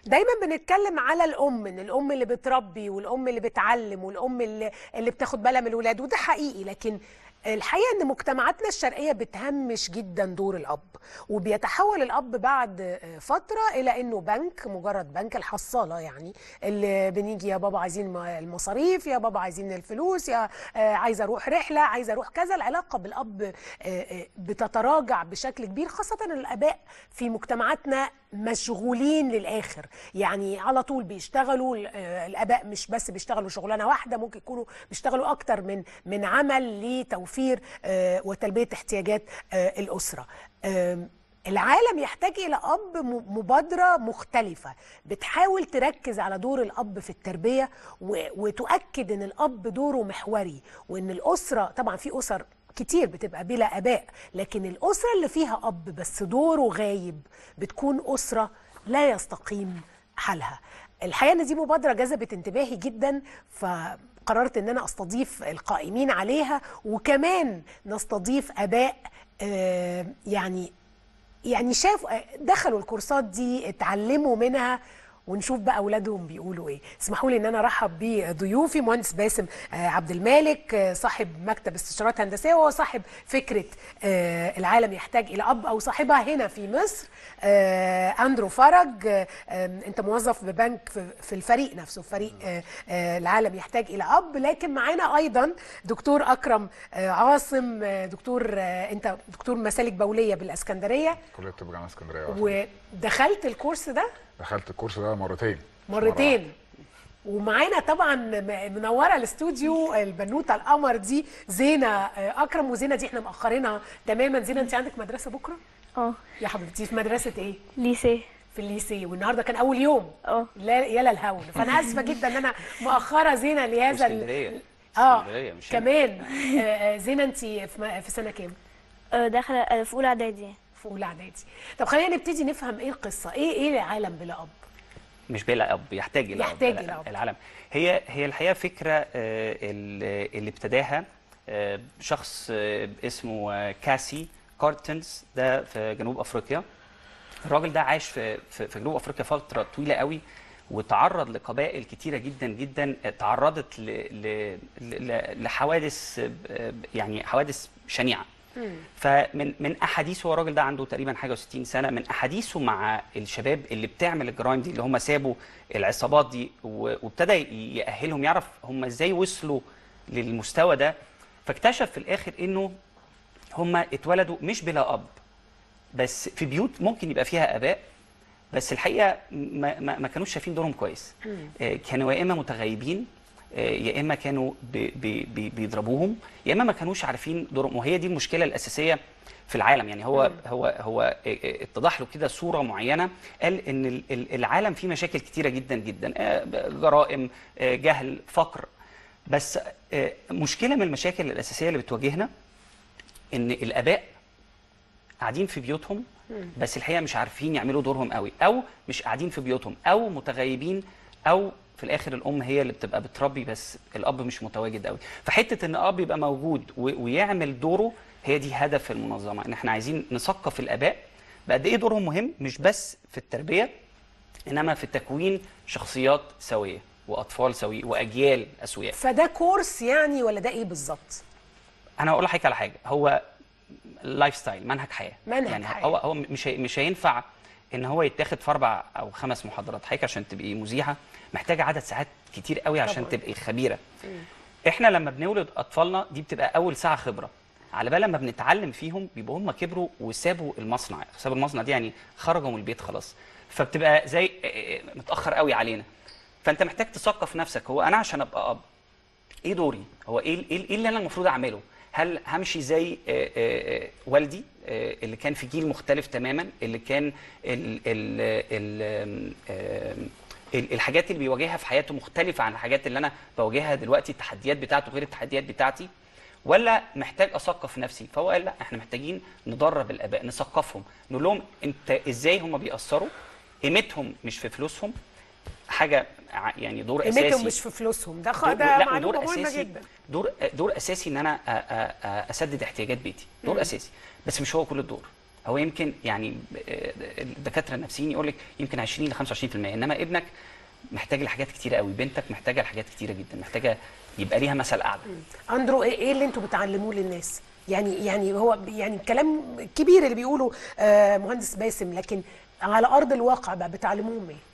دايما بنتكلم على الام ان الام اللي بتربي والام اللي بتعلم والام اللي, اللي بتاخد بالها من الولاد وده حقيقي لكن الحقيقه ان مجتمعاتنا الشرقيه بتهمش جدا دور الاب وبيتحول الاب بعد فتره الى انه بنك مجرد بنك الحصاله يعني اللي بنيجي يا بابا عايزين المصاريف يا بابا عايزين الفلوس يا عايزه اروح رحله عايزه اروح كذا العلاقه بالاب بتتراجع بشكل كبير خاصه الاباء في مجتمعاتنا مشغولين للاخر يعني على طول بيشتغلوا الاباء مش بس بيشتغلوا شغلانه واحده ممكن يكونوا بيشتغلوا اكتر من من عمل لتوفير وتلبيه احتياجات الاسره العالم يحتاج الى اب مبادره مختلفه بتحاول تركز على دور الاب في التربيه وتؤكد ان الاب دوره محوري وان الاسره طبعا في اسر كتير بتبقى بلا اباء لكن الاسره اللي فيها اب بس دوره غايب بتكون اسره لا يستقيم حالها الحقيقه ان دي مبادره جذبت انتباهي جدا فقررت ان انا استضيف القائمين عليها وكمان نستضيف اباء آه يعني يعني شافوا دخلوا الكورسات دي اتعلموا منها ونشوف بقى اولادهم بيقولوا ايه اسمحوا لي ان انا ارحب بضيوفي مهندس باسم عبد المالك صاحب مكتب استشارات هندسيه وهو صاحب فكره العالم يحتاج الى اب او صاحبها هنا في مصر اندرو فرج انت موظف ببنك في الفريق نفسه فريق العالم يحتاج الى اب لكن معانا ايضا دكتور اكرم عاصم دكتور انت دكتور مسالك بوليه بالاسكندريه كليه الطب جامعه اسكندريه ودخلت الكورس ده دخلت الكورس ده مرتين مرتين ومعانا طبعا منوره الاستوديو البنوته القمر دي زينه اكرم وزينه دي احنا مأخرينها تماما زينه انت عندك مدرسه بكره اه يا حبيبتي في مدرسه ايه ليسيه في الليسي والنهارده كان اول يوم اه لا يلا الهول فانا اسفه جدا ان انا مؤخره زينه لهذا اسكندريه اه اسكندريه مش هنا. كمان آه زينه انت في, في سنه كام آه، داخله آه، في اولى اعدادي في اولى اعدادي طب خلينا نبتدي نفهم ايه القصه ايه ايه العالم بلا اب مش بلا اب يحتاج الى يحتاج أب. إلى أب. العالم هي هي الحقيقه فكره آه، ال- اللي ابتداها آه، شخص آه، اسمه آه، كاسي كارتنز ده في جنوب افريقيا الراجل ده عاش في في في جنوب افريقيا فتره طويله قوي وتعرض لقبائل كتيره جدا جدا تعرضت ل ل ل لحوادث آه، يعني حوادث شنيعه فمن من احاديثه هو الراجل ده عنده تقريبا حاجه و60 سنه من احاديثه مع الشباب اللي بتعمل الجرائم دي اللي هم سابوا العصابات دي و- وابتدى يأهلهم يعرف هم ازاي وصلوا للمستوى ده فاكتشف في الاخر انه هم اتولدوا مش بلا اب بس في بيوت ممكن يبقى فيها اباء بس الحقيقه ما, ما, ما كانوش شايفين دورهم كويس آه، كانوا يا اما متغيبين آه، يا اما كانوا بي بي بي بيضربوهم يا اما ما كانوش عارفين دورهم وهي دي المشكله الاساسيه في العالم يعني هو هو هو آه، آه، اتضح له كده صوره معينه قال ان ال- ال- العالم فيه مشاكل كتيره جدا جدا آه، جرائم آه، جهل فقر بس آه، مشكله من المشاكل الاساسيه اللي بتواجهنا ان الاباء قاعدين في بيوتهم بس الحقيقه مش عارفين يعملوا دورهم قوي او مش قاعدين في بيوتهم او متغيبين او في الاخر الام هي اللي بتبقى بتربي بس الاب مش متواجد قوي فحته ان اب يبقى موجود و- ويعمل دوره هي دي هدف المنظمه ان احنا عايزين نثقف الاباء بقد ايه دورهم مهم مش بس في التربيه انما في تكوين شخصيات سويه واطفال سويه واجيال اسوياء فده كورس يعني ولا ده ايه بالظبط انا هقول لحضرتك على حاجه هو لايف ستايل منهج حياه منهج يعني حياة. هو هو مش هي- مش هينفع ان هو يتاخد في اربع او خمس محاضرات حضرتك عشان تبقي مذيعه محتاجه عدد ساعات كتير قوي عشان طبعاً. تبقي خبيره احنا لما بنولد اطفالنا دي بتبقى اول ساعه خبره على بال لما بنتعلم فيهم بيبقوا هم كبروا وسابوا المصنع سابوا المصنع دي يعني خرجوا من البيت خلاص فبتبقى زي متاخر قوي علينا فانت محتاج تثقف نفسك هو انا عشان ابقى اب ايه دوري هو ايه ايه إيه اللي انا المفروض اعمله هل همشي زي آه، آه، آه، والدي آه، اللي كان في جيل مختلف تماما اللي كان ال ال ال آم، ال- الحاجات اللي بيواجهها في حياته مختلفة عن الحاجات اللي أنا بواجهها دلوقتي التحديات بتاعته غير التحديات بتاعتي ولا محتاج أثقف نفسي فهو قال لا احنا محتاجين ندرب الآباء نثقفهم نقول لهم أنت إزاي هم بيأثروا قيمتهم مش في فلوسهم حاجة ع- يعني دور أساسي قيمتهم مش في فلوسهم ده خ... دور- ده لا معلومه ودور مهمه اساسي جدا دور دور اساسي ان انا أ- أ- أ- اسدد احتياجات بيتي دور اساسي بس مش هو كل الدور هو يمكن يعني آه، الدكاتره النفسيين يقول لك يمكن 20 ل 25% انما ابنك محتاج لحاجات كتيره قوي بنتك محتاجه لحاجات كتيره جدا محتاجه يبقى ليها مثل اعلى اندرو ايه إيه اللي انتوا بتعلموه للناس يعني يعني هو يعني الكلام كبير اللي بيقوله آه، مهندس باسم لكن على ارض الواقع بقى بتعلموهم ايه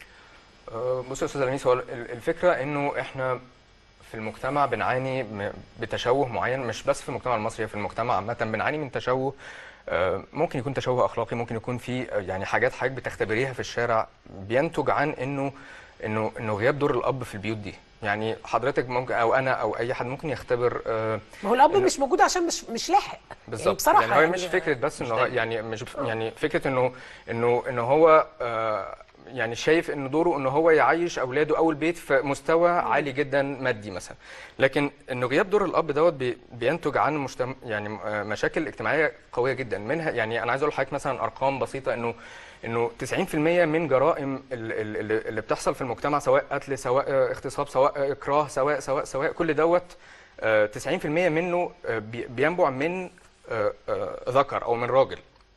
أه، بص يا استاذ لميس هو ال- الفكره انه احنا في المجتمع بنعاني م- بتشوه معين مش بس في المجتمع المصري في المجتمع عامه بنعاني من تشوه أه، ممكن يكون تشوه اخلاقي ممكن يكون في أه، يعني حاجات حضرتك بتختبريها في الشارع بينتج عن انه انه انه غياب دور الاب في البيوت دي يعني حضرتك ممكن او انا او اي حد ممكن يختبر أه، ما هو الاب إنه- مش موجود عشان مش مش لاحق يعني بالظبط بصراحه يعني هو مش فكره بس انه هو يعني مش يعني فكره انه انه انه هو آه يعني شايف ان دوره ان هو يعيش اولاده او البيت في مستوى عالي جدا مادي مثلا لكن انه غياب دور الاب دوت بي- بينتج عن مجتمع يعني آه، مشاكل اجتماعيه قويه جدا منها يعني انا عايز اقول لحضرتك مثلا ارقام بسيطه انه انه 90% من جرائم ال- ال- اللي اللي بتحصل في المجتمع سواء قتل سواء آه، اغتصاب سواء آه، اكراه سواء سواء سواء كل دوت آه، 90% منه آه، بي- بينبع من آه، آه، ذكر او من راجل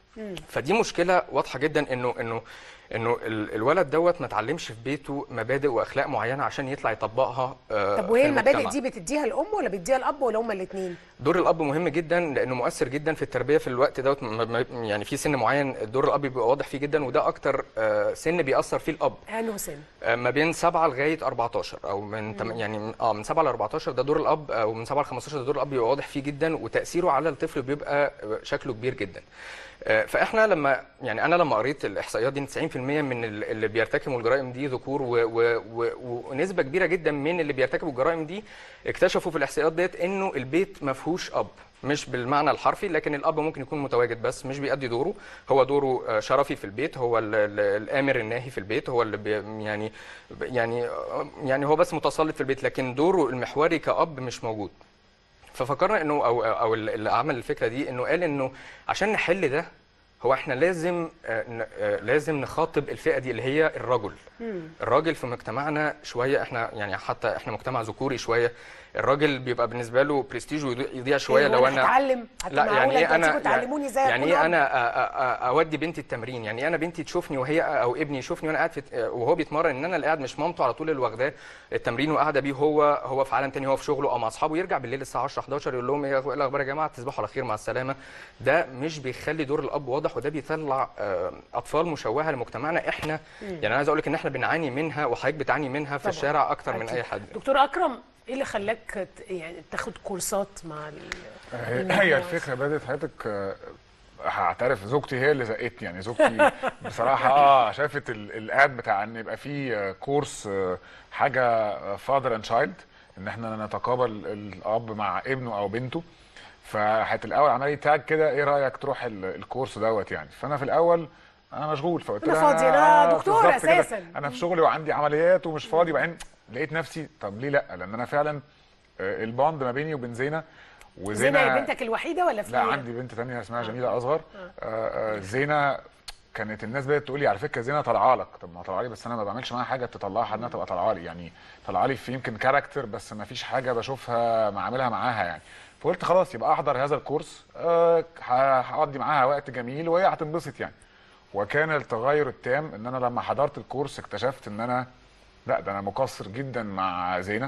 فدي مشكله واضحه جدا انه انه انه ال- الولد دوت ما اتعلمش في بيته مبادئ واخلاق معينه عشان يطلع يطبقها آه، طب وهي في المبادئ المجتمع. دي بتديها الام ولا بيديها الاب ولا هما الاثنين دور الاب مهم جدا لانه مؤثر جدا في التربيه في الوقت دوت م- م- يعني في سن معين دور الاب بيبقى واضح فيه جدا وده اكتر آه، سن بيأثر فيه الاب انه سن آه، ما بين 7 لغايه 14 او من تم يعني من- اه من 7 ل 14 ده دور الاب او من 7 ل 15 ده دور الاب بيبقى واضح فيه جدا وتاثيره على الطفل بيبقى شكله كبير جدا آه، فاحنا لما يعني انا لما قريت الاحصائيات دي إن 90% من ال- اللي بيرتكبوا الجرائم دي ذكور و- و- و- ونسبه كبيره جدا من اللي بيرتكبوا الجرائم دي اكتشفوا في الاحصائيات ديت انه البيت ما فيهوش اب مش بالمعنى الحرفي لكن الاب ممكن يكون متواجد بس مش بيأدي دوره هو دوره آه، شرفي في البيت هو ال- ال- الامر الناهي في البيت هو اللي بي يعني يعني يعني هو بس متسلط في البيت لكن دوره المحوري كأب مش موجود ففكرنا انه او او اللي عمل الفكره دي انه قال انه عشان نحل ده هو احنا لازم آه، ن- آه، لازم نخاطب الفئه دي اللي هي الرجل الراجل في مجتمعنا شويه احنا يعني حتى احنا مجتمع ذكوري شويه الراجل بيبقى بالنسبه له برستيج ويضيع يضيع شويه إيه، لو وأنا انا هتعلم لا يعني ايه انا تعلموني ازاي يعني أكون ايه أب؟ انا أ- أ- أ- اودي بنتي التمرين يعني إيه انا بنتي تشوفني وهي او ابني يشوفني وانا قاعد في وهو بيتمرن ان انا اللي قاعد مش مامته على طول اللي واخداه التمرين وقاعده بيه هو هو في عالم تاني هو في شغله او مع اصحابه يرجع بالليل الساعه 10 11 يقول لهم ايه إيه الاخبار يا جماعه تصبحوا على خير مع السلامه ده مش بيخلي دور الاب واضح وده بيطلع آه، اطفال مشوهه لمجتمعنا احنا يعني انا عايز اقول لك ان احنا بنعاني منها وحضرتك بتعاني منها في طبعاً. الشارع اكتر من أكيد. اي حد دكتور اكرم ايه اللي خلاك ت- يعني تاخد كورسات مع ال- هي المجموعة؟ هي الفكره بدات حضرتك آه، هعترف زوجتي هي اللي زقتني يعني زوجتي بصراحه اه شافت ال- الاد بتاع ان يبقى في آه، كورس آه، حاجه فاذر اند شايلد ان احنا نتقابل الاب مع ابنه او بنته فحت الاول عمل لي تاج كده ايه رايك تروح ال- الكورس دوت يعني فانا في الاول انا مشغول فقلت أنا لها فاضي، أنا آه، دكتور بالظبط كده. أساساً. انا في شغلي وعندي عمليات ومش فاضي بعدين لقيت نفسي طب ليه لا لان انا فعلا آه، البوند ما بيني وبين زينه زينة هي بنتك الوحيده ولا في لا مين؟ عندي بنت تانية اسمها جميلة أصغر آه، آه، زينة كانت الناس بدأت تقول لي على فكرة زينة طالعة لك طب ما طالعة لي بس أنا ما بعملش معاها حاجة تطلعها إنها تبقى طالعة لي يعني طالعة لي في يمكن كاركتر بس ما فيش حاجة بشوفها معاملها معاها يعني فقلت خلاص يبقى أحضر هذا الكورس آه، ه- هقضي معاها وقت جميل وهي هتنبسط يعني وكان التغير التام إن أنا لما حضرت الكورس اكتشفت إن أنا لا ده أنا مقصر جدا مع زينة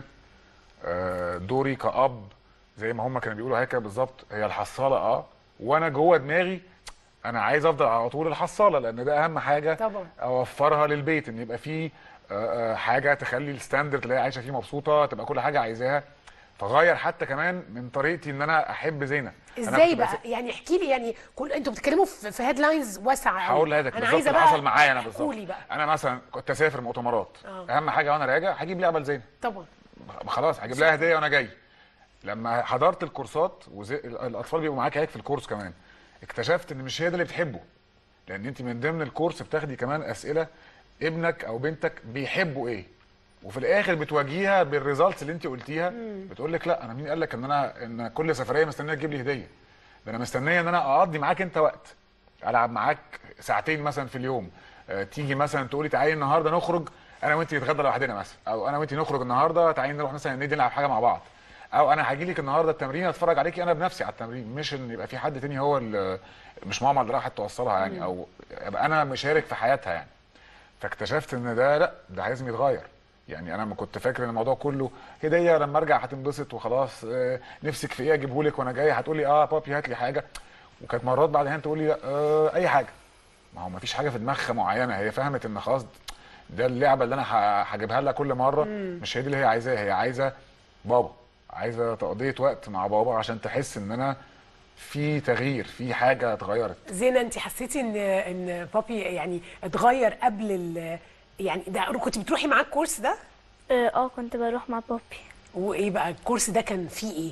آه، دوري كأب زي ما هم كانوا بيقولوا هيك بالظبط هي الحصاله اه وانا جوه دماغي انا عايز افضل على طول الحصاله لان ده اهم حاجه طبعا. اوفرها للبيت ان يبقى فيه آه، آه، حاجه تخلي الستاندرد اللي هي عايشه فيه مبسوطه تبقى كل حاجه عايزاها فغير حتى كمان من طريقتي ان انا احب زينه أنا ازاي كنت بقى بس- يعني احكي لي يعني كل انتوا بتتكلموا في في هيدلاينز واسعه قوي. هقول لحضرتك انا بالظبط عايزه اللي بقى حصل معايا انا بالظبط قولي بقى انا مثلا كنت اسافر مؤتمرات آه. اهم حاجه وانا راجع هجيب لعبه لزينه طبعا خلاص هجيب لها هديه وانا جاي لما حضرت الكورسات وزي... الاطفال بيبقوا معاك هيك في الكورس كمان اكتشفت ان مش هي ده اللي بتحبه لان انت من ضمن الكورس بتاخدي كمان اسئله ابنك او بنتك بيحبوا ايه وفي الاخر بتواجهيها بالريزلتس اللي انت قلتيها بتقول لك لا انا مين قال لك ان انا ان كل سفريه مستنيه تجيب لي هديه ده انا مستنيه ان انا اقضي معاك انت وقت العب معاك ساعتين مثلا في اليوم آه، تيجي مثلا تقولي تعالي النهارده نخرج انا وانت نتغدى لوحدنا مثلا او انا وانت نخرج النهارده تعالي نروح مثلا النادي نلعب حاجه مع بعض او انا هاجي لك النهارده التمرين اتفرج عليكي انا بنفسي على التمرين مش ان يبقى في حد تاني هو اللي مش ماما اللي راحت توصلها يعني او ابقى انا مشارك في حياتها يعني فاكتشفت ان ده لا ده لازم يتغير يعني انا ما كنت فاكر ان الموضوع كله هديه لما ارجع هتنبسط وخلاص آه، نفسك في ايه اجيبه لك وانا جاي هتقولي اه بابي هات لي حاجه وكانت مرات بعدها تقول لي لا آه اي حاجه ما هو ما فيش حاجه في دماغها معينه هي فهمت ان خلاص ده اللعبه اللي انا ه- هجيبها لها كل مره مش هي دي اللي هي عايزاها هي عايزه بابا عايزه تقضيه وقت مع بابا عشان تحس ان انا في تغيير في حاجه اتغيرت زينة انت حسيتي ان ان بابي يعني اتغير قبل ال يعني ده كنت بتروحي معاه الكورس ده اه آه، كنت بروح مع بابي وايه بقى الكورس ده كان فيه ايه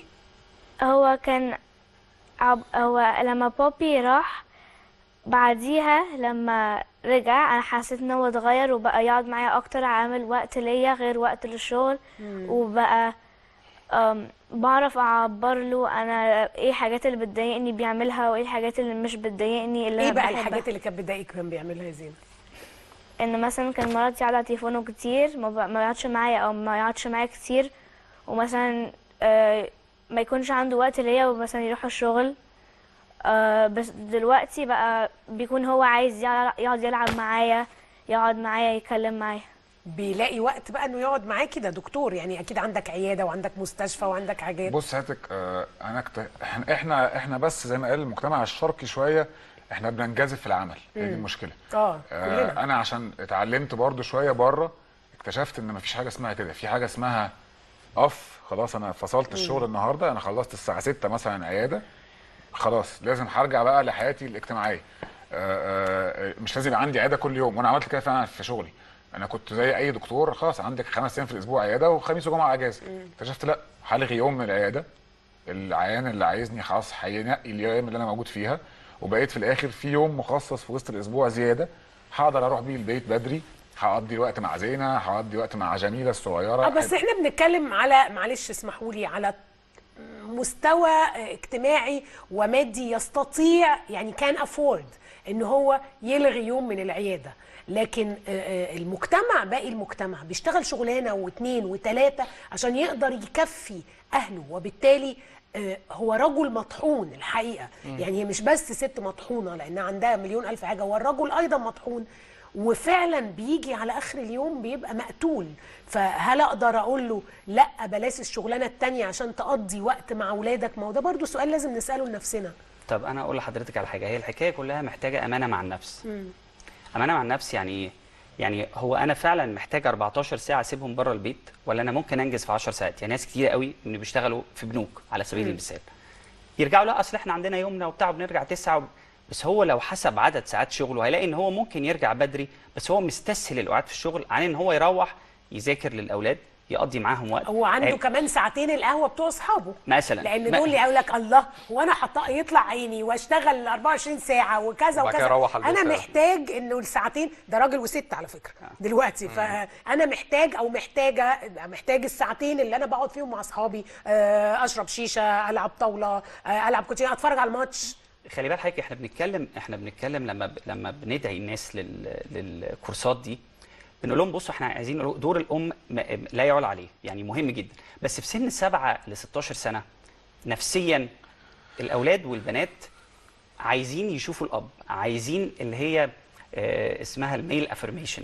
هو كان عب... هو لما بابي راح بعديها لما رجع انا حسيت ان هو اتغير وبقى يقعد معايا اكتر عامل وقت ليا غير وقت للشغل وبقى أم بعرف اعبر له انا ايه الحاجات اللي بتضايقني بيعملها وايه الحاجات اللي مش بتضايقني اللي ايه انا بقى بحبها. الحاجات اللي كانت بتضايقك كان بيعملها يا زينة ان مثلا كان مرات يقعد على تليفونه كتير ما, ب... ما يقعدش معايا او ما يقعدش معايا كتير ومثلا آه ما يكونش عنده وقت ليا ومثلا يروح الشغل آه بس دلوقتي بقى بيكون هو عايز يلع- يقعد يلعب معايا يقعد معايا يتكلم معايا بيلاقي وقت بقى انه يقعد معاكي ده دكتور يعني اكيد عندك عياده وعندك مستشفى وعندك حاجات بص هاتك آه انا كت... احنا احنا احنا بس زي ما قال المجتمع الشرقي شويه احنا بننجذب في العمل هي دي المشكله اه آه كلنا انا عشان اتعلمت برضو شويه بره اكتشفت ان مفيش حاجه اسمها كده في حاجه اسمها اوف خلاص انا فصلت الشغل النهارده انا خلصت الساعه 6 مثلا عياده خلاص لازم هرجع بقى لحياتي الاجتماعيه آه، آه، مش لازم يبقى عندي عياده كل يوم وانا عملت كده فعلا في شغلي انا كنت زي اي دكتور خلاص عندك خمس ايام في الاسبوع عياده وخميس وجمعه اجازه اكتشفت لا هلغي يوم من العياده العيان اللي عايزني خلاص هينقي الايام اللي انا موجود فيها وبقيت في الاخر في يوم مخصص في وسط الاسبوع زياده هقدر اروح بيه البيت بدري هقضي وقت مع زينه هقضي وقت مع جميله الصغيره اه بس احنا بنتكلم على معلش اسمحوا لي على مستوى اجتماعي ومادي يستطيع يعني كان افورد ان هو يلغي يوم من العياده لكن آه، آه، المجتمع باقي المجتمع بيشتغل شغلانه واثنين وثلاثه عشان يقدر يكفي اهله وبالتالي آه، هو رجل مطحون الحقيقه يعني هي مش بس ست مطحونه لانها عندها مليون الف حاجه هو الرجل ايضا مطحون وفعلا بيجي على اخر اليوم بيبقى مقتول فهل اقدر اقول له لا بلاش الشغلانه التانية عشان تقضي وقت مع اولادك ما هو ده برضو سؤال لازم نساله لنفسنا طب انا اقول لحضرتك على حاجه هي الحكايه كلها محتاجه امانه مع النفس امانه مع النفس يعني ايه يعني هو انا فعلا محتاج 14 ساعه اسيبهم بره البيت ولا انا ممكن انجز في 10 ساعات يعني ناس كتير قوي من بيشتغلوا في بنوك على سبيل المثال يرجعوا لا اصل احنا عندنا يومنا وبتاع وبنرجع 9 وب... بس هو لو حسب عدد ساعات شغله هيلاقي ان هو ممكن يرجع بدري بس هو مستسهل القعاد في الشغل عن ان هو يروح يذاكر للاولاد يقضي معاهم وقت هو عنده عيب. كمان ساعتين القهوه بتوع اصحابه مثلا لان ما- دول يقول لك الله هو انا حط يطلع عيني واشتغل 24 ساعه وكذا وبعد كده وكذا أروح البيت انا فعلا. محتاج انه الساعتين ده راجل وست على فكره دلوقتي فانا محتاج او محتاجه محتاج الساعتين اللي انا بقعد فيهم مع اصحابي آه، اشرب شيشه العب طاوله آه، العب كوتشينه اتفرج على الماتش خلي بالك حضرتك احنا بنتكلم احنا بنتكلم لما ب... لما بندعي الناس لل... للكورسات دي بنقول لهم بصوا احنا عايزين نقول دور الام م... لا يعلى عليه يعني مهم جدا بس في سن 7 ل 16 سنه نفسيا الاولاد والبنات عايزين يشوفوا الاب عايزين اللي هي آه، اسمها الميل افرميشن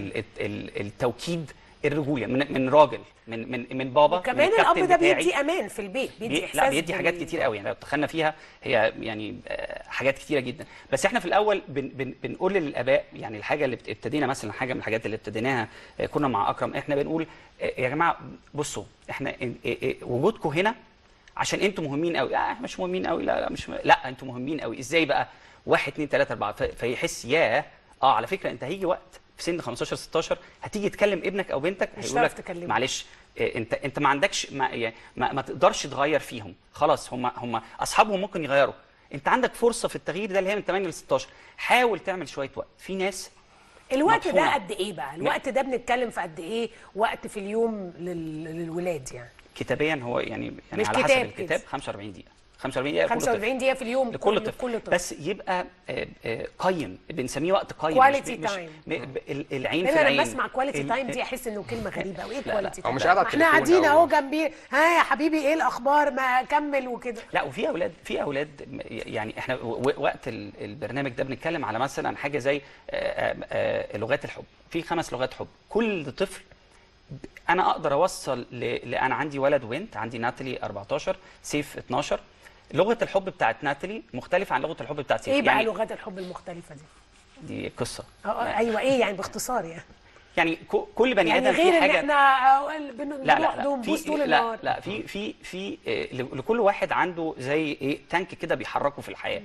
التوكيد الرجولي من من راجل من من من بابا من وكمان الكابتن الاب ده بتاعي. بيدي امان في البيت بيدي بي... احساس لا بيدي بال- حاجات كتير قوي يعني لو دخلنا فيها هي يعني آه، حاجات كتيره جدا بس احنا في الاول بن... بن... بنقول للاباء يعني الحاجه اللي بت- ابتدينا مثلا حاجه من الحاجات اللي ابتديناها آه، كنا مع اكرم احنا بنقول آه، يا جماعه بصوا احنا إن- إيه- إيه، وجودكم هنا عشان انتوا مهمين قوي لا إحنا مش مهمين قوي لا لا مش م... لا انتوا مهمين قوي ازاي بقى واحد اتنين تلاته اربعه ف... فيحس ياه اه على فكره انت هيجي وقت في سن 15 16 هتيجي تكلم ابنك او بنتك مش هيقول هتعرف لك تكلمه. معلش إيه، انت انت ما عندكش ما, يعني ما, ما تقدرش تغير فيهم خلاص هم هم اصحابهم ممكن يغيروا انت عندك فرصه في التغيير ده اللي هي من 8 ل 16 حاول تعمل شويه وقت في ناس الوقت ده مطحونة. قد ايه بقى الوقت ده بنتكلم في قد ايه وقت في اليوم لل... للولاد يعني كتابيا هو يعني يعني مش على حسب كتاب الكتاب كده. 45 دقيقه 45 دقيقه لكل طفل 45 دقيقه في اليوم لكل كل- طفل كل طفل بس يبقى آه، آه، قيم بنسميه وقت قيم Quality مش- مش- time. م- ب- ال- العين في انا العين لما بسمع كواليتي ال- تايم دي احس انه كلمه غريبه قوي ايه لا. كواليتي او تايم مش قاعد على احنا التليفون قاعدين أو- اهو جنبي ها يا حبيبي ايه الاخبار ما كمل وكده لا وفي اولاد في اولاد م- يعني احنا و- وقت ال- البرنامج ده بنتكلم على مثلا حاجه زي آه، آه، آه، لغات الحب في خمس لغات حب كل طفل ب- انا اقدر اوصل ل... ل- انا عندي ولد وبنت عندي ناتالي 14 سيف 12 لغه الحب بتاعت ناتالي مختلفه عن لغه الحب بتاعت سيف ايه بقى يعني لغات الحب المختلفه دي دي قصه اه آه، ايوه ايه يعني باختصار يعني يعني ك- كل بني يعني ادم غير في اللي حاجه احنا آه، بن- لا بنروح لا لا ونبوس في طول لا النهار لا في في في آه، ل- لكل واحد عنده زي ايه تانك كده بيحركه في الحياه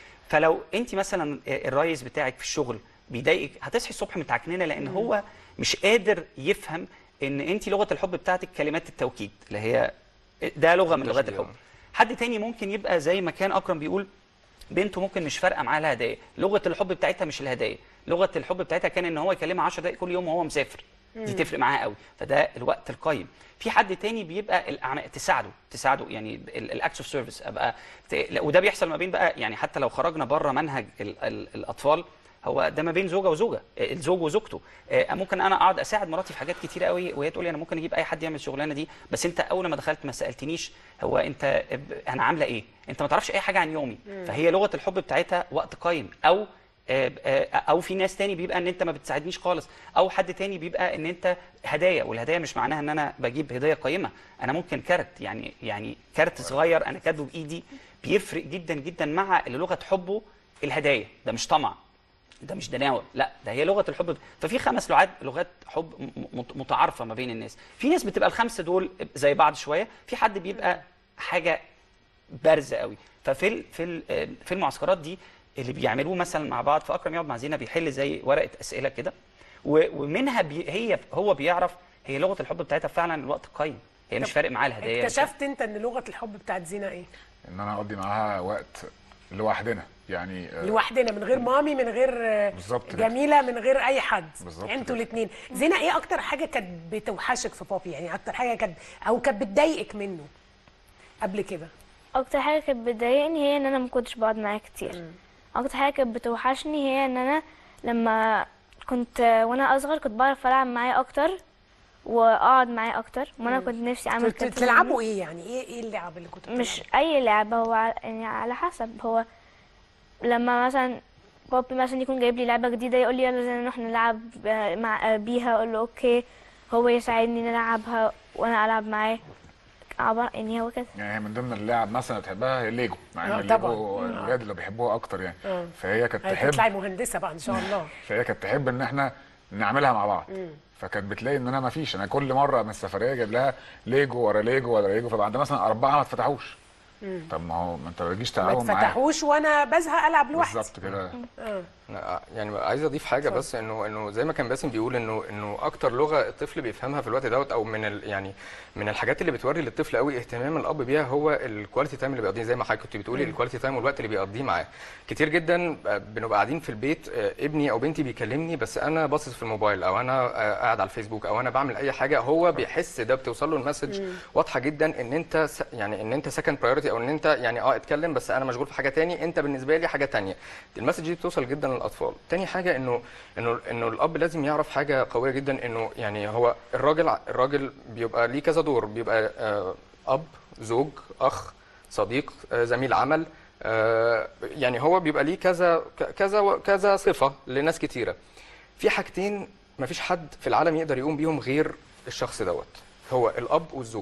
فلو انت مثلا آه، الريس بتاعك في الشغل بيضايقك هتصحي الصبح متعكننه لان هو مش قادر يفهم ان انت لغه الحب بتاعتك كلمات التوكيد اللي هي ده لغه من لغات التشبيه. الحب حد تاني ممكن يبقى زي ما كان اكرم بيقول بنته ممكن مش فارقه معاها الهدايا لغه الحب بتاعتها مش الهدايا لغه الحب بتاعتها كان ان هو يكلمها 10 دقائق كل يوم وهو مسافر دي تفرق معاها قوي فده الوقت القيم في حد تاني بيبقى الأعم- تساعده تساعده يعني الاكس اوف سيرفيس ابقى ت- لا، وده بيحصل ما بين بقى يعني حتى لو خرجنا بره منهج ال ال الاطفال هو ده ما بين زوجه وزوجه آه، الزوج وزوجته آه، ممكن انا اقعد اساعد مراتي في حاجات كتيره قوي وهي تقول لي انا ممكن اجيب اي حد يعمل الشغلانه دي بس انت اول ما دخلت ما سالتنيش هو انت ب- انا عامله ايه انت ما تعرفش اي حاجه عن يومي فهي لغه الحب بتاعتها وقت قايم او آه، آه، او في ناس تاني بيبقى ان انت ما بتساعدنيش خالص او حد تاني بيبقى ان انت هدايا والهدايا مش معناها ان انا بجيب هديه قيمه انا ممكن كارت يعني يعني كارت صغير انا كاتبه بايدي بيفرق جدا جدا مع اللي لغه حبه الهدايا ده مش طمع ده مش دناوه لا ده هي لغه الحب ففي خمس لغات لغات حب م- مت- متعارفه ما بين الناس في ناس بتبقى الخمسه دول زي بعض شويه في حد بيبقى حاجه بارزه قوي ففي ال- في ال- في المعسكرات دي اللي بيعملوه مثلا مع بعض فاكرم يقعد مع زينه بيحل زي ورقه اسئله كده و- ومنها بي هي هو بيعرف هي لغه الحب بتاعتها فعلا الوقت قيم هي مش فارق معاها الهدايا مش اكتشفت انت ان لغه الحب بتاعت زينه ايه ان انا اقضي معاها وقت لوحدنا يعني آه، لوحدنا من غير مامي من غير آه، بالظبط كده. جميله من غير اي حد بالظبط انتوا كده. الاثنين زينه ايه اكتر حاجه كانت بتوحشك في بابي يعني اكتر حاجه كانت او كانت بتضايقك منه قبل كده اكتر حاجه كانت بتضايقني هي ان انا ما كنتش بقعد معاه كتير اكتر حاجه كانت بتوحشني هي ان انا لما كنت وانا اصغر كنت بعرف العب معاه اكتر واقعد معاه اكتر وانا كنت نفسي اعمل كنت كده بتلعبوا ايه يعني ايه ايه اللعب اللي كنتوا مش بتلعبوا؟ اي لعبه هو على- يعني على حسب هو لما مثلا بابي مثلا يكون جايب لي لعبه جديده يقول لي يلا زي نروح نلعب آه، مع آه، بيها اقول له اوكي هو يساعدني نلعبها وانا العب معاه عبارة يعني هو كده يعني هي من ضمن اللعب مثلا تحبها هي الليجو مع آه، ان طبعاً. الليجو آه. الولاد اللي بيحبوها اكتر يعني آه. فهي كانت هتطلعي تحب مهندسه بقى ان شاء الله فهي كانت تحب ان احنا نعملها مع بعض فكانت بتلاقي ان انا ما فيش انا كل مره من السفريه جايب لها ليجو ورا ليجو ورا ليجو فبعد مثلا اربعه ما اتفتحوش طب ما هو ما انت ما تجيش ما تلعبهم معايا تفتحوش وانا بزهق العب لوحدي بالظبط كده أنا يعني عايز اضيف حاجه بس انه انه زي ما كان باسم بيقول انه انه اكتر لغه الطفل بيفهمها في الوقت دوت او من ال يعني من الحاجات اللي بتوري للطفل قوي اهتمام الاب بيها هو الكواليتي تايم اللي بيقضيه زي ما حضرتك كنت بتقولي الكواليتي تايم والوقت اللي بيقضيه معاه كتير جدا آه، بنبقى قاعدين في البيت آه، ابني او بنتي بيكلمني بس انا باصص في الموبايل او انا آه، قاعد على الفيسبوك او انا بعمل اي حاجه هو بيحس ده بتوصل له المسج واضحه جدا ان انت س- يعني ان انت سكند برايورتي او ان انت يعني اه اتكلم بس انا مشغول في حاجه تاني انت بالنسبه لي حاجه تانية المسج دي بتوصل جدا للاطفال تاني حاجه انه انه انه الاب لازم يعرف حاجه قويه جدا انه يعني هو الراجل الراجل بيبقى ليه كذا دور بيبقى آه، اب زوج اخ صديق آه، زميل عمل آه، يعني هو بيبقى ليه كذا ك- كذا كذا صفه لناس كتيره في حاجتين مفيش حد في العالم يقدر يقوم بيهم غير الشخص دوت هو الاب والزوج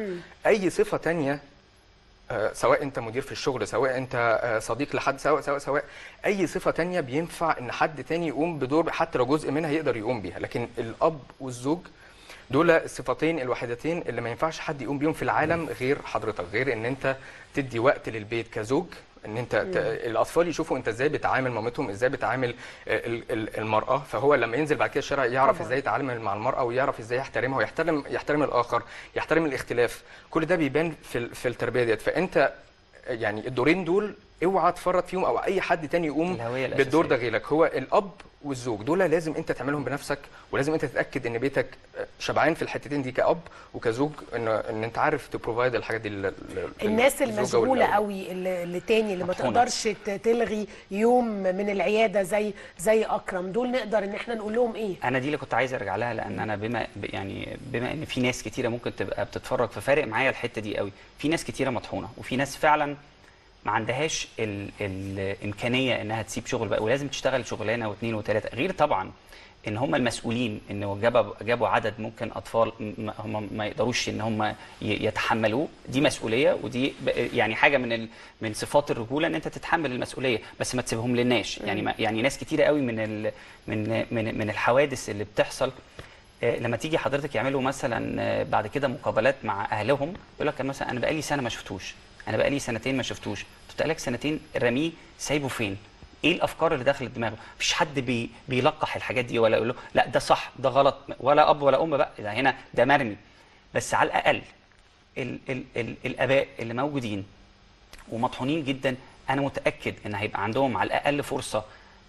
اي صفه تانية آه، سواء انت مدير في الشغل سواء انت آه، صديق لحد سواء سواء سواء اي صفه تانية بينفع ان حد تاني يقوم بدور حتى لو جزء منها يقدر يقوم بيها لكن الاب والزوج دول الصفتين الوحيدتين اللي ما ينفعش حد يقوم بيهم في العالم غير حضرتك غير ان انت تدي وقت للبيت كزوج ان انت ت... الاطفال يشوفوا انت ازاي بتعامل مامتهم ازاي بتعامل آه، ال- ال- المراه فهو لما ينزل بعد كده الشارع يعرف طبعاً. ازاي يتعامل مع المراه ويعرف ازاي يحترمها ويحترم يحترم الاخر يحترم الاختلاف كل ده بيبان في ال- في التربيه ديت فانت يعني الدورين دول اوعى تفرط فيهم او اي حد تاني يقوم الهوية بالدور ده الأساسية. غيرك هو الاب والزوج دول لازم انت تعملهم بنفسك ولازم انت تتاكد ان بيتك شبعان في الحتتين دي كاب وكزوج ان ان انت عارف تبروفايد الحاجات دي لل- لل- الناس للزوجة المشغوله والأولاد. قوي اللي, اللي تاني اللي ما مطحونة. تقدرش ت- تلغي يوم من العياده زي زي اكرم دول نقدر ان احنا نقول لهم ايه انا دي اللي كنت عايز ارجع لها لان انا بما ب- يعني بما ان في ناس كتيره ممكن تبقى بتتفرج ففارق معايا الحته دي قوي في ناس كتيره مطحونه وفي ناس فعلا ما عندهاش ال الامكانيه انها تسيب شغل بقى ولازم تشتغل شغلانه واثنين وثلاثه غير طبعا ان هم المسؤولين ان جابوا جابوا عدد ممكن اطفال م- هم ما يقدروش ان هم ي- يتحملوه دي مسؤوليه ودي ب- يعني حاجه من ال من صفات الرجوله ان انت تتحمل المسؤوليه بس ما تسيبهم للناس يعني ما يعني ناس كتيره قوي من ال من من من الحوادث اللي بتحصل آه، لما تيجي حضرتك يعملوا مثلا آه، بعد كده مقابلات مع اهلهم يقول لك مثلا انا بقالي سنه ما شفتوش انا بقالي سنتين ما شفتوش انت بقالك سنتين رميه سايبه فين ايه الافكار اللي دخلت دماغه مفيش حد بي بيلقح الحاجات دي ولا يقول له لا ده صح ده غلط ولا اب ولا ام بقى ده هنا ده مرمي بس على الاقل ال ال ال الاباء اللي موجودين ومطحونين جدا انا متاكد ان هيبقى عندهم على الاقل فرصه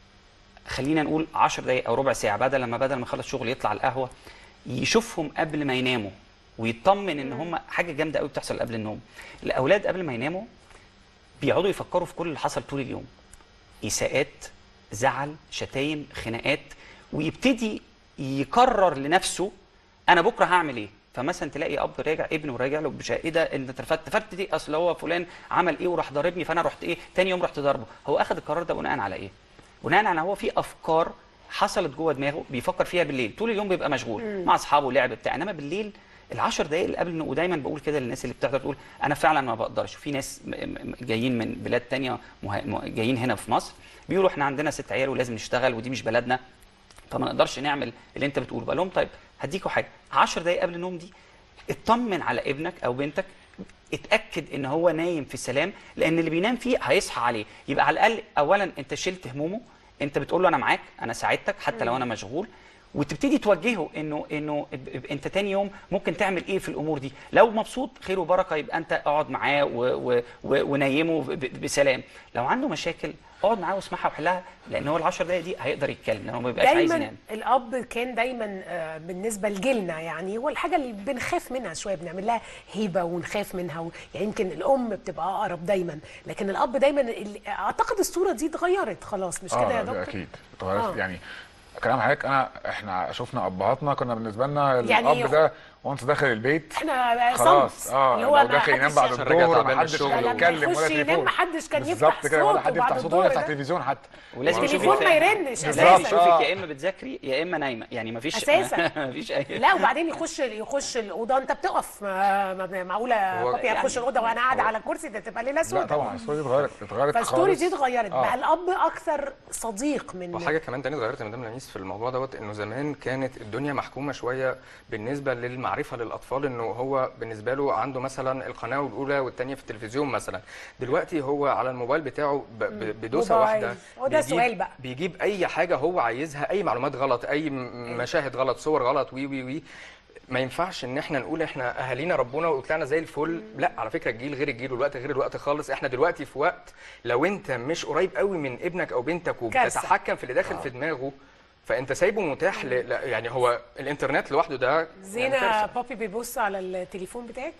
خلينا نقول 10 دقائق او ربع ساعه بدل لما بدل ما يخلص شغل يطلع القهوه يشوفهم قبل ما يناموا ويطمن ان هم حاجه جامده قوي بتحصل قبل النوم الاولاد قبل ما يناموا بيقعدوا يفكروا في كل اللي حصل طول اليوم اساءات زعل شتايم خناقات ويبتدي يقرر لنفسه انا بكره هعمل ايه فمثلا تلاقي اب راجع ابنه راجع له بشائده انت اترفدت اترفدت دي اصل هو فلان عمل ايه وراح ضاربني فانا رحت ايه تاني يوم رحت ضربه هو اخذ القرار ده بناء على ايه بناء على هو في افكار حصلت جوه دماغه بيفكر فيها بالليل طول اليوم بيبقى مشغول مع اصحابه لعب بتاع انما بالليل العشر دقائق اللي قبل ودايما بقول كده للناس اللي بتحضر تقول انا فعلا ما بقدرش في ناس م- م- جايين من بلاد تانية مه... م- جايين هنا في مصر بيقولوا احنا عندنا ست عيال ولازم نشتغل ودي مش بلدنا فما نقدرش نعمل اللي انت بتقوله بقول لهم طيب هديكوا حاجه 10 دقائق قبل النوم دي اطمن على ابنك او بنتك اتاكد ان هو نايم في سلام لان اللي بينام فيه هيصحى عليه يبقى على الاقل اولا انت شلت همومه انت بتقول له انا معاك انا ساعدتك حتى لو انا مشغول وتبتدي توجهه انه انه اب- اب- انت تاني يوم ممكن تعمل ايه في الامور دي لو مبسوط خير وبركه يبقى انت اقعد معاه و- و- و- ونيمه ب- ب- بسلام لو عنده مشاكل اقعد معاه واسمعها وحلها لان هو العشر دقايق دي هيقدر يتكلم لانه ما بيبقاش عايز دايما ينام الاب كان دايما آه، بالنسبه لجيلنا يعني هو الحاجه اللي بنخاف منها شويه بنعمل لها هيبه ونخاف منها و... يعني يمكن الام بتبقى اقرب دايما لكن الاب دايما ال- اعتقد الصوره دي اتغيرت خلاص مش كده يا اه ده دكتور اكيد اتغيرت آه. يعني كلام حضرتك انا احنا شفنا ابهاتنا كنا بالنسبه لنا يعني الاب ده وانت داخل البيت احنا خلاص صمت اه اللي لو هو داخل ينام بعد عشان راجع الظهر تعبان من محدش الشغل. لما يتكلم ولا يخش ينام تليفون محدش كان يفتح بالظبط كده ولا صوته حد بعد يفتح صوته ولا الظهر يفتح ده. تلفزيون حتى ولازم التليفون يشوفك ما يرنش لازم بالظبط، اساسا آه. يشوفك يا اما بتذاكري يا اما نايمه يعني مفيش أساساً. مفيش اي لا وبعدين يخش يخش الاوضه انت بتقف ما- ما- معقوله هو- بابي هتخش الاوضه وانا قاعده على الكرسي ده تبقى ليله لا سوداء طبعا الصوره دي اتغيرت اتغيرت فالستوري خالص دي اتغيرت آه. بقى الاب اكثر صديق من وحاجه كمان تانية اتغيرت يا مدام لميس في الموضوع دوت انه زمان كانت الدنيا محكومه شويه بالنسبه للمعرفه للاطفال انه هو بالنسبه له عنده مثلا القناه الاولى والثانيه في التلفزيون مثلا دلوقتي هو على الموبايل بتاعه ب- ب- بدوسه موبايل. واحده هو ده بيجيب- سؤال بقى. بيجيب اي حاجه هو عايزها اي معلومات غلط اي م- مشاهد غلط صور غلط وي وي وي ما ينفعش ان احنا نقول احنا اهالينا ربنا وطلعنا زي الفل لا على فكره الجيل غير الجيل والوقت غير الوقت خالص احنا دلوقتي في وقت لو انت مش قريب قوي من ابنك او بنتك كارثة. وبتتحكم في اللي داخل في دماغه فانت سايبه متاح ل... لا، يعني هو الانترنت لوحده ده يعني زينة كارثة. بابي بيبص على التليفون بتاعك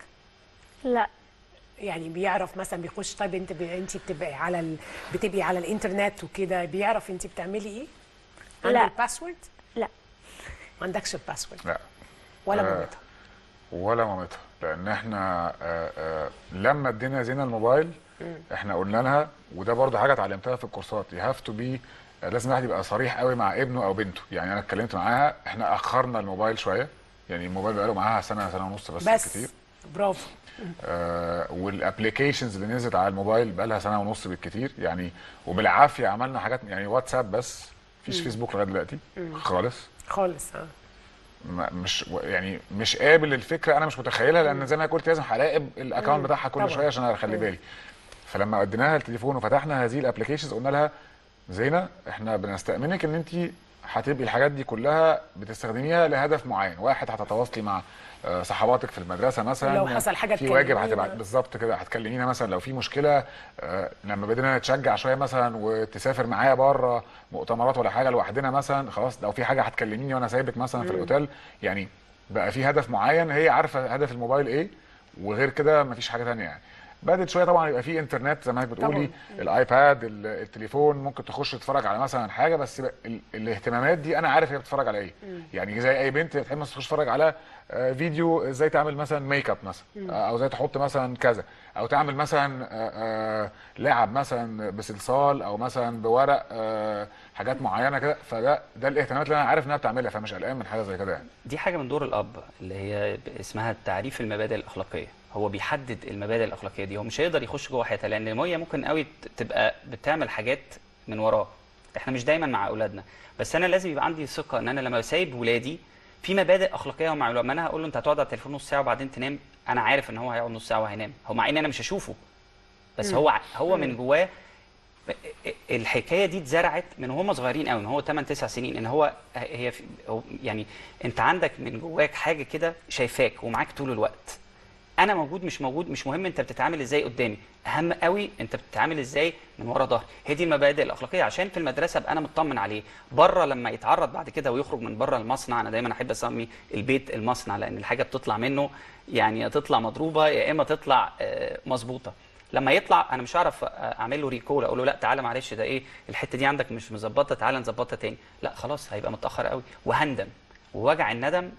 لا يعني بيعرف مثلا بيخش طيب انت ب... انت بتبقي على ال... بتبقي على الانترنت وكده بيعرف انت بتعملي ايه؟ لا. عندك الباسورد؟ لا ما عندكش الباسورد لا ولا آه. مامتها ولا مامتها لان احنا آه، آه، لما ادينا زينه الموبايل احنا قلنا لها وده برضه حاجه اتعلمتها في الكورسات يو هاف تو بي لازم الواحد يبقى صريح قوي مع ابنه او بنته يعني انا اتكلمت معاها احنا اخرنا الموبايل شويه يعني الموبايل بقاله معاها سنه سنه ونص بس, بس كتير برافو آه والابلكيشنز اللي نزلت على الموبايل بقى لها سنه ونص بالكتير يعني وبالعافيه عملنا حاجات يعني واتساب بس مفيش فيسبوك لغايه دلوقتي خالص خالص اه ما- مش يعني مش قابل للفكره انا مش متخيلها لان زي ما قلت لازم هراقب الاكونت بتاعها كل طبعاً. شويه عشان اخلي بالي فلما اديناها التليفون وفتحنا هذه الابلكيشنز قلنا لها زينه احنا بنستأمنك ان انت هتبقي الحاجات دي كلها بتستخدميها لهدف معين واحد هتتواصلي مع آه، صحباتك في المدرسه مثلا لو حصل حاجة في واجب تكلمينا. هتبقى بالظبط كده هتكلمينا مثلا لو في مشكله آه، لما بدينا نتشجع شويه مثلا وتسافر معايا بره مؤتمرات ولا حاجه لوحدنا مثلا خلاص لو في حاجه هتكلميني وانا سايبك مثلا في الاوتيل يعني بقى في هدف معين هي عارفه هدف الموبايل ايه وغير كده مفيش حاجه تانية يعني بدت شويه طبعا يبقى في انترنت زي ما حضرتك بتقولي الايباد ال- التليفون ممكن تخش تتفرج على مثلا حاجه بس بقى ال- الاهتمامات دي انا عارف هي بتتفرج على ايه يعني زي اي بنت بتحب مثلا تخش تتفرج على آه، فيديو ازاي تعمل مثلا ميك اب مثلا آه، او ازاي تحط مثلا كذا او تعمل مثلا آه، آه، لعب مثلا بصلصال او مثلا بورق آه، حاجات معينه كده فده ده الاهتمامات اللي انا عارف انها بتعملها فمش قلقان من حاجه زي كده يعني دي حاجه من دور الاب اللي هي اسمها تعريف المبادئ الاخلاقيه هو بيحدد المبادئ الاخلاقيه دي هو مش هيقدر يخش جوه حياتها لان هي ممكن قوي ت- تبقى بتعمل حاجات من وراه احنا مش دايما مع اولادنا بس انا لازم يبقى عندي ثقه ان انا لما سايب ولادي في مبادئ اخلاقيه مع لما انا هقول له انت هتقعد على التليفون نص ساعه وبعدين تنام انا عارف ان هو هيقعد نص ساعه وهينام هو مع ان انا مش هشوفه بس هو ع- هو من جواه الحكايه دي اتزرعت من هم صغيرين قوي من هو 8 9 سنين ان هو هي في هو يعني انت عندك من جواك حاجه كده شايفاك ومعاك طول الوقت انا موجود مش موجود مش مهم انت بتتعامل ازاي قدامي اهم قوي انت بتتعامل ازاي من ورا ظهري هي دي المبادئ الاخلاقيه عشان في المدرسه ابقى انا مطمن عليه بره لما يتعرض بعد كده ويخرج من بره المصنع انا دايما احب اسمي البيت المصنع لان الحاجه بتطلع منه يعني يا تطلع مضروبه يا اما تطلع آه، مظبوطه لما يطلع انا مش هعرف اعمل له ريكول اقول له لا تعالى معلش ده ايه الحته دي عندك مش مظبطه تعالى نظبطها تاني لا خلاص هيبقى متاخر قوي وهندم ووجع الندم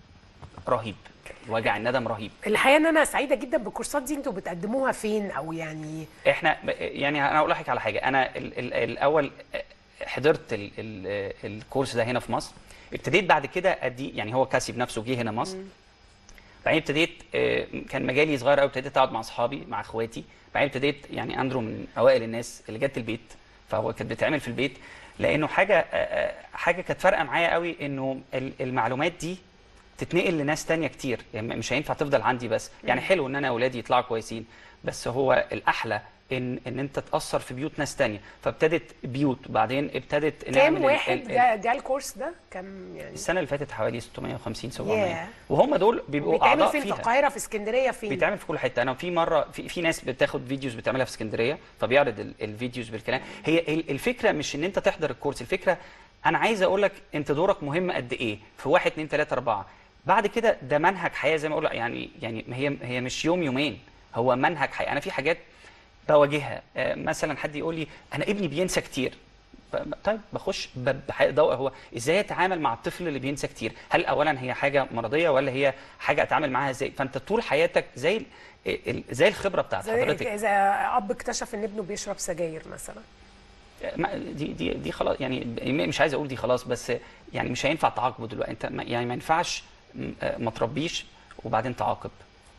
رهيب وجع الندم رهيب الحقيقه ان انا سعيده جدا بالكورسات دي انتوا بتقدموها فين او يعني احنا يعني انا اقول لك على حاجه انا ال ال الاول حضرت ال ال الكورس ده هنا في مصر ابتديت بعد كده ادي يعني هو كاسي بنفسه جه هنا مصر بعدين ابتديت آه، كان مجالي صغير قوي ابتديت اقعد مع اصحابي مع اخواتي بعدين ابتديت يعني اندرو من اوائل الناس اللي جت البيت فهو كانت بتتعمل في البيت لانه حاجه آه، آه، حاجه كانت فارقه معايا قوي انه ال- المعلومات دي تتنقل لناس تانية كتير يعني مش هينفع تفضل عندي بس يعني حلو ان انا اولادي يطلعوا كويسين بس هو الاحلى ان ان انت تاثر في بيوت ناس تانية فابتدت بيوت وبعدين ابتدت كام نعمل ال- واحد ال- ال- جا, جا الكورس ده كام يعني السنه اللي فاتت حوالي 650 700 ياه. وهم دول بيبقوا بيتعمل اعضاء فين في فيها القاهره في اسكندريه فين بيتعمل في كل حته انا في مره في, في ناس بتاخد فيديوز بتعملها في اسكندريه فبيعرض ال- الفيديوز بالكلام هي ال- الفكره مش ان انت تحضر الكورس الفكره انا عايز اقول لك انت دورك مهم قد ايه في واحد اتنين تلاته اربعه بعد كده ده منهج حياه زي ما اقول يعني يعني هي هي مش يوم يومين هو منهج حياه انا في حاجات بواجهها آه، مثلا حد يقول لي انا ابني بينسى كتير ب- طيب بخش ب- بح- دو- هو ازاي اتعامل مع الطفل اللي بينسى كتير هل اولا هي حاجه مرضيه ولا هي حاجه اتعامل معاها ازاي فانت طول حياتك زي ال- ال- زي الخبره بتاعت زي حضرتك اذا اب اكتشف ان ابنه بيشرب سجاير مثلا ما- دي دي دي خلاص يعني مش عايز اقول دي خلاص بس يعني مش هينفع تعاقبه دلوقتي انت ما- يعني ما ينفعش م- ما تربيش وبعدين تعاقب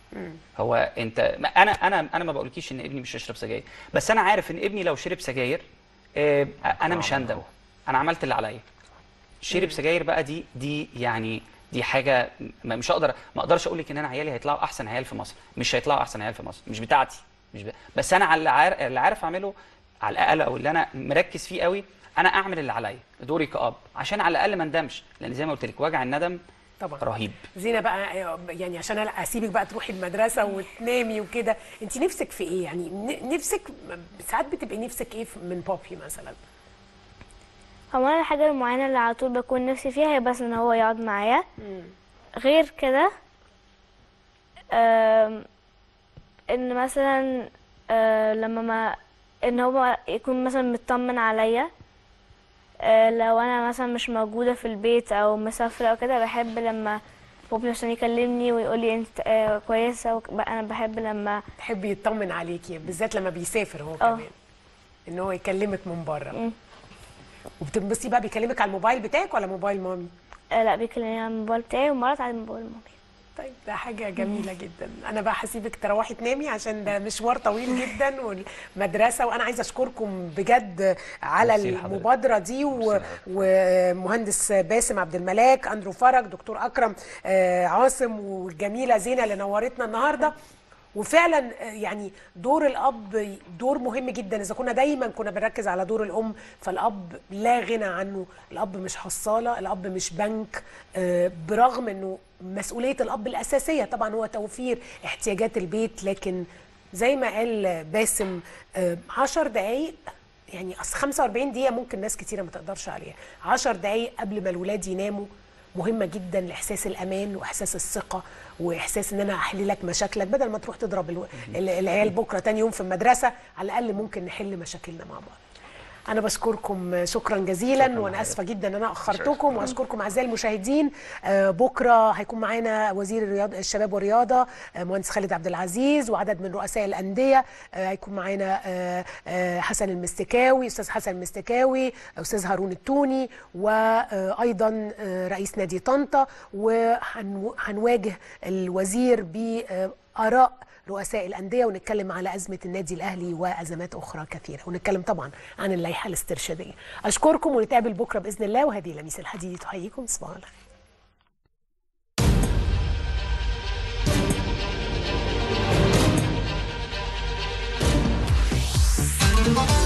هو انت ما- انا انا انا ما بقولكيش ان ابني مش يشرب سجاير بس انا عارف ان ابني لو شرب سجاير آه، انا مش هندم انا عملت اللي عليا شرب سجاير بقى دي دي يعني دي حاجه ما مش هقدر ما اقدرش اقول لك ان انا عيالي هيطلعوا احسن عيال في مصر مش هيطلعوا احسن عيال في مصر مش بتاعتي مش ب... بس انا على اللي عارف, اللي عارف اعمله على الاقل او اللي انا مركز فيه قوي انا اعمل اللي عليا دوري كاب عشان على الاقل ما ندمش لان زي ما قلت لك وجع الندم طبعا رهيب زينه بقى يعني عشان أنا اسيبك بقى تروحي المدرسه وتنامي وكده انت نفسك في ايه يعني ن- نفسك ساعات بتبقي نفسك ايه من بابي مثلا هو انا الحاجه المعينه اللي على طول بكون نفسي فيها هي بس ان هو يقعد معايا غير كده آم، ان مثلا آه، لما ما ان هو يكون مثلا مطمن عليا آه، لو انا مثلا مش موجوده في البيت او مسافره او كده بحب لما بابي مثلا يكلمني ويقول لي انت آه، كويسه وك- انا بحب لما تحبي يطمن عليكي بالذات لما بيسافر هو اه. كمان ان هو يكلمك من بره مم. وبتنبسطي بقى بيكلمك على الموبايل بتاعك ولا موبايل مامي آه، لا بيكلمني على الموبايل بتاعي ومرات على الموبايل مامي طيب ده حاجة جميلة جدا أنا بقى هسيبك تروحي تنامي عشان ده مشوار طويل جدا والمدرسة وأنا عايزة أشكركم بجد على ميرسي لحضرتك. المبادرة دي و... ومهندس باسم عبد الملاك أندرو فرج دكتور أكرم آه، عاصم والجميلة زينة اللي نورتنا النهاردة وفعلا آه، يعني دور الاب دور مهم جدا اذا كنا دايما كنا بنركز على دور الام فالاب لا غنى عنه الاب مش حصاله الاب مش بنك آه، برغم انه مسؤوليه الاب الاساسيه طبعا هو توفير احتياجات البيت لكن زي ما قال باسم آه، عشر دقايق يعني اصل 45 دقيقه ممكن ناس كتيره ما تقدرش عليها 10 دقايق قبل ما الولاد يناموا مهمه جدا لاحساس الامان واحساس الثقه واحساس ان انا احل لك مشاكلك بدل ما تروح تضرب الو... ال- العيال بكره تاني يوم في المدرسه على الاقل ممكن نحل مشاكلنا مع بعض انا بشكركم شكرا جزيلا وانا اسفه جدا ان انا اخرتكم واشكركم اعزائي المشاهدين آه، بكره هيكون معانا وزير الرياض الشباب والرياضه آه، مهندس خالد عبد العزيز وعدد من رؤساء الانديه آه، هيكون معانا آه، آه، حسن المستكاوي استاذ حسن المستكاوي استاذ هارون التوني وايضا آه، رئيس نادي طنطا وهنواجه الوزير باراء رؤساء الأندية ونتكلم على أزمة النادي الأهلي وأزمات أخرى كثيرة ونتكلم طبعا عن اللائحة الاسترشادية أشكركم ونتقابل بكرة بإذن الله وهذه لميس الحديدي تحييكم صباح الخير